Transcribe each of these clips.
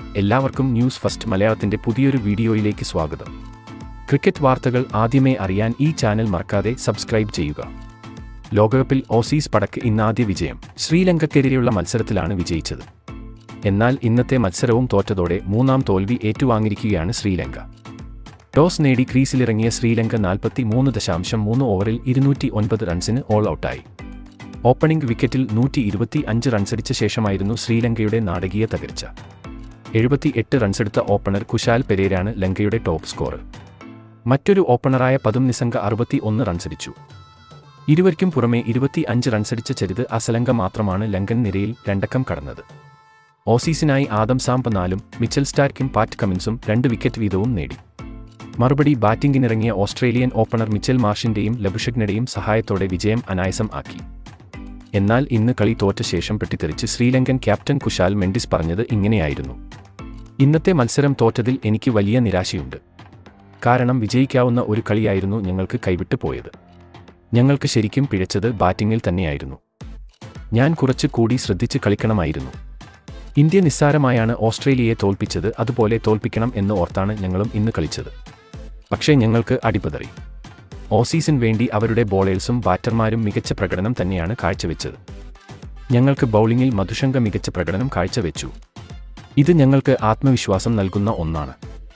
എല്ലാവർക്കും news first മലയാളത്തിന്റെ പുതിയൊരു വീഡിയോയിലേക്ക് സ്വാഗതം ക്രിക്കറ്റ് വാർത്തകൾ ആദ്യമേ അറിയാൻ ഈ ചാനൽ മറക്കാതെ സബ്സ്ക്രൈബ് ചെയ്യുക ലോകകപ്പിൽ ഓസീസ് പടക്ക് ഇന്നാദ്യ വിജയം ശ്രീലങ്കയ്ക്കെതിരെയുള്ള മത്സരത്തിലാണ് വിജയിച്ചത് എന്നാൽ ഇന്നത്തെ മത്സരവും തോറ്റതോടെ മൂന്നാം തോൽവി ഏറ്റുവാങ്ങിയിരിക്കുകയാണ് ശ്രീലങ്ക ടോസ് നേടി ക്രീസിലിറങ്ങിയ ശ്രീലങ്ക നാൽപ്പത്തി മൂന്ന് ദശാംശം മൂന്ന് ഓവറിൽ ഇരുന്നൂറ്റി ഒൻപത് റൺസിന് ഓൾ ഔട്ടായി ഓപ്പണിംഗ് വിക്കറ്റിൽ നൂറ്റി ഇരുപത്തി അഞ്ച് റൺസടിച്ച ശേഷമായിരുന്നു ശ്രീലങ്കയുടെ നാടകീയ തകർച്ച എഴുപത്തി എട്ട് റൺസെടുത്ത ഓപ്പണർ കുശാൽ പെരേരാണ് ലങ്കയുടെ ടോപ്പ് സ്കോറർ മറ്റൊരു ഓപ്പണറായ പതും നിസംഗ അറുപത്തി ഒന്ന് റൺസടിച്ചു ഇരുവർക്കും പുറമെ ഇരുപത്തി അഞ്ച് റൺസടിച്ച ചരിത് അസലങ്ക മാത്രമാണ് ലങ്കൻ നിരയിൽ രണ്ടക്കം കടന്നത് ഓസീസിനായി ആദം സാംപ നാലും മിച്ചൽ സ്റ്റാർക്കും പാറ്റ് കമിൻസും രണ്ട് വിക്കറ്റ് വീതവും നേടി മറുപടി ബാറ്റിംഗിനിറങ്ങിയ ഓസ്ട്രേലിയൻ ഓപ്പണർ മിച്ചൽ മാർഷിന്റെയും ലബുഷഗ്നയുടെയും സഹായത്തോടെ വിജയം അനായാസം ആക്കി എന്നാൽ ഇന്ന് കളി തോറ്റ ശേഷം പെട്ടിത്തെറിച്ച് ശ്രീലങ്കൻ ക്യാപ്റ്റൻ കുശാൽ മെൻഡിസ് പറഞ്ഞത് ഇങ്ങനെയായിരുന്നു ഇന്നത്തെ മത്സരം തോറ്റതിൽ എനിക്ക് വലിയ നിരാശയുണ്ട് കാരണം വിജയിക്കാവുന്ന ഒരു കളിയായിരുന്നു ഞങ്ങൾക്ക് കൈവിട്ടു പോയത് ഞങ്ങൾക്ക് ശരിക്കും പിഴച്ചത് ബാറ്റിംഗിൽ തന്നെയായിരുന്നു ഞാൻ കുറച്ച് കൂടി ശ്രദ്ധിച്ച് കളിക്കണമായിരുന്നു ഇന്ത്യ നിസ്സാരമായാണ് ഓസ്ട്രേലിയയെ തോൽപ്പിച്ചത് അതുപോലെ തോൽപ്പിക്കണം എന്ന് ഓർത്താണ് ഞങ്ങളും ഇന്ന് കളിച്ചത് പക്ഷേ ഞങ്ങൾക്ക് അടിപതറി ഓസീസിന് വേണ്ടി അവരുടെ ബോളേഴ്സും ബാറ്റർമാരും മികച്ച പ്രകടനം തന്നെയാണ് കാഴ്ചവെച്ചത് ഞങ്ങൾക്ക് ബൗളിംഗിൽ മധുശങ്ക മികച്ച പ്രകടനം കാഴ്ചവെച്ചു ഇത് ഞങ്ങൾക്ക് ആത്മവിശ്വാസം നൽകുന്ന ഒന്നാണ്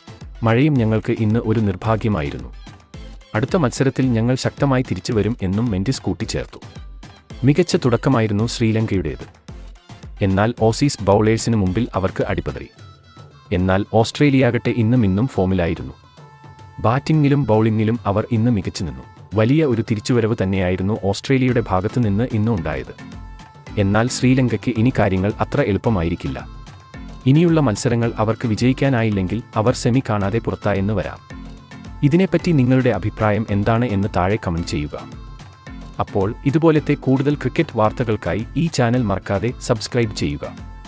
മഴയും ഞങ്ങൾക്ക് ഇന്ന് ഒരു നിർഭാഗ്യമായിരുന്നു അടുത്ത മത്സരത്തിൽ ഞങ്ങൾ ശക്തമായി തിരിച്ചു വരും എന്നും മെൻഡിസ് കൂട്ടിച്ചേർത്തു മികച്ച തുടക്കമായിരുന്നു ശ്രീലങ്കയുടേത് എന്നാൽ ഓസീസ് ബൗളേഴ്സിന് മുമ്പിൽ അവർക്ക് അടിപതറി എന്നാൽ ഓസ്ട്രേലിയയാകട്ടെ ഇന്നും ഇന്നും ഫോമിലായിരുന്നു ബാറ്റിംഗിലും ബൗളിംഗിലും അവർ ഇന്ന് മികച്ചു നിന്നു വലിയ ഒരു തിരിച്ചുവരവ് തന്നെയായിരുന്നു ഓസ്ട്രേലിയയുടെ ഭാഗത്തു നിന്ന് ഇന്ന് ഉണ്ടായത് എന്നാൽ ശ്രീലങ്കയ്ക്ക് ഇനി കാര്യങ്ങൾ അത്ര എളുപ്പമായിരിക്കില്ല ഇനിയുള്ള മത്സരങ്ങൾ അവർക്ക് വിജയിക്കാനായില്ലെങ്കിൽ അവർ സെമി കാണാതെ പുറത്തായെന്ന് വരാം ഇതിനെപ്പറ്റി നിങ്ങളുടെ അഭിപ്രായം എന്താണ് എന്ന് താഴെ കമന്റ് ചെയ്യുക അപ്പോൾ ഇതുപോലത്തെ കൂടുതൽ ക്രിക്കറ്റ് വാർത്തകൾക്കായി ഈ ചാനൽ മറക്കാതെ സബ്സ്ക്രൈബ് ചെയ്യുക